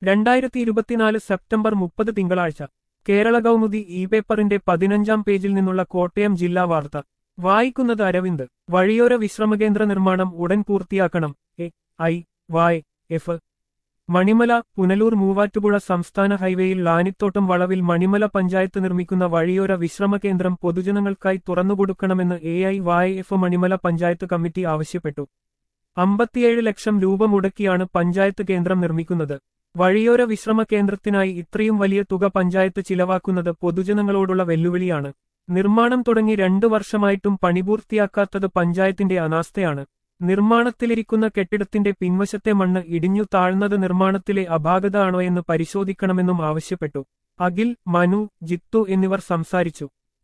രണ്ടായിരത്തി ഇരുപത്തിനാല് സെപ്റ്റംബർ മുപ്പത് തിങ്കളാഴ്ച കേരള കൗമുദി ഇ പേപ്പറിന്റെ പതിനഞ്ചാം പേജിൽ നിന്നുള്ള കോട്ടയം ജില്ലാ വാർത്ത വായിക്കുന്നത് അരവിന്ദ് വഴിയോര വിശ്രമകേന്ദ്ര നിർമ്മാണം ഉടൻ പൂർത്തിയാക്കണം A I Y F Manimala Punalur Muvattupuzha സംസ്ഥാന ഹൈവേയിൽ ലാനിത്തോട്ടം വളവിൽ മണിമല പഞ്ചായത്ത് നിർമ്മിക്കുന്ന വഴിയോര വിശ്രമകേന്ദ്രം പൊതുജനങ്ങൾക്കായി തുറന്നുകൊടുക്കണമെന്ന് A I Y F Manimala panchayat committee ആവശ്യപ്പെട്ടു അമ്പത്തിയേഴ് ലക്ഷം രൂപ മുടക്കിയാണ് പഞ്ചായത്ത് കേന്ദ്രം നിർമ്മിക്കുന്നത് വഴിയോര വിശ്രമ കേന്ദ്രത്തിനായി ഇത്രയും വലിയ തുക പഞ്ചായത്ത് ചിലവാക്കുന്നത് പൊതുജനങ്ങളോടുള്ള വെല്ലുവിളിയാണ് നിർമ്മാണം തുടങ്ങി രണ്ടു വർഷമായിട്ടും പണിപൂർത്തിയാക്കാത്തത് പഞ്ചായത്തിന്റെ അനാസ്ഥയാണ് നിർമ്മാണത്തിലിരിക്കുന്ന കെട്ടിടത്തിന്റെ പിൻവശത്തെ മണ്ണ് ഇടിഞ്ഞു താഴ്ന്നത് നിർമ്മാണത്തിലെ അപാകത ആണോ എന്ന് പരിശോധിക്കണമെന്നും ആവശ്യപ്പെട്ടു അഖിൽ മനു ജിത്തു എന്നിവർ സംസാരിച്ചു